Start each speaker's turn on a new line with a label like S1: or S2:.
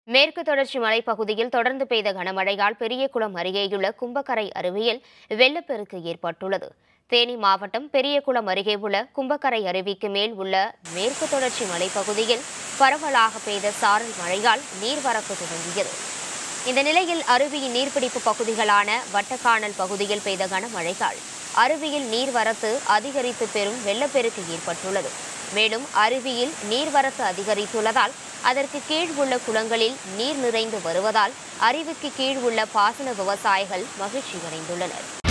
S1: மேற்கு தொடர்ச்சி மலைப்பகுதியில் தொடர்ந்து பெய்த கனமழையால் பெரியகுளம் அருகேயுள்ள கும்பக்கரை அருவியில் வெள்ளப்பெருக்கு ஏற்பட்டுள்ளது தேனி மாவட்டம் பெரியகுளம் அருகே உள்ள கும்பக்கரை அருவிக்கு மேல் உள்ள மேற்கு தொடர்ச்சி மலைப்பகுதியில் பரவலாக பெய்த சாரல் மழையால் நீர்வரத்து துவங்கியது இந்த நிலையில் அருவியின் நீர்பிடிப்பு பகுதிகளான வட்டக்கானல் பகுதியில் பெய்த கனமழையால் அருவியில் நீர்வரத்து அதிகரித்து பெரும் வெள்ளப்பெருக்கு ஏற்பட்டுள்ளது மேலும் அருவியில் நீர்வரத்து அதிகரித்துள்ளதால் அதற்கு கீழ் உள்ள குளங்களில் நீர் நிறைந்து வருவதால் அருவிக்கு கீழ் உள்ள பாசன விவசாயிகள் மகிழ்ச்சி அடைந்துள்ளனர்